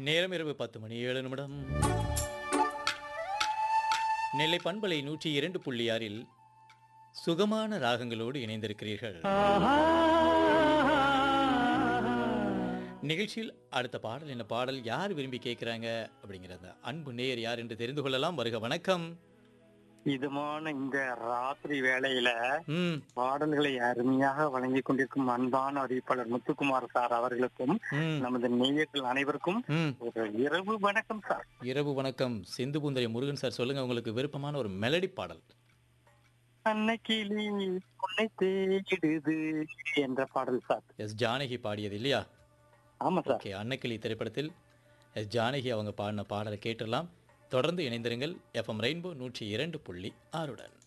நேரம் இரவு பத்து மணி ஏழு நிமிடம் நெல்லை பண்பலை நூற்றி இரண்டு புள்ளி ஆறில் சுகமான ராகங்களோடு இணைந்திருக்கிறீர்கள் நிகழ்ச்சியில் அடுத்த பாடல் என்ன பாடல் யார் விரும்பி கேட்குறாங்க அப்படிங்கிற அந்த அன்பு நேயர் யார் என்று தெரிந்து கொள்ளலாம் வருக வணக்கம் இதமான இந்த ராத்திரி வேளையில ம் பாடல்களை அருமையாக வழங்கிக் கொண்டிருக்கும் அன்பான அறிவிப்பாளர் முத்துக்குமார் சார் அவர்களுக்கும் ம் நமது நேயர்கள் அனைவருக்கும் ம் ஒரு இரவு வணக்கம் சார் இரவு வணக்கம் சிந்து பூந்தரை முருகன் சார் சொல்லுங்க உங்களுக்கு விருப்பமான ஒரு மெலடி பாடல் அன்னைக்கிளி உன்னை தேடிடுது என்ற பாடல் சார் எஸ் ஜானகி பாடியது இல்லையா ஆமா சார் ஓகே அன்னக்கிளி திரைப்படத்தில் எஸ் ஜானகி அவங்க பாடின பாடலை கேட்டுடலாம் தொடர்ந்து இணைந்திருங்கள் எஃப்எம் ரெயின்போ நூற்றி இரண்டு புள்ளி ஆறுடன்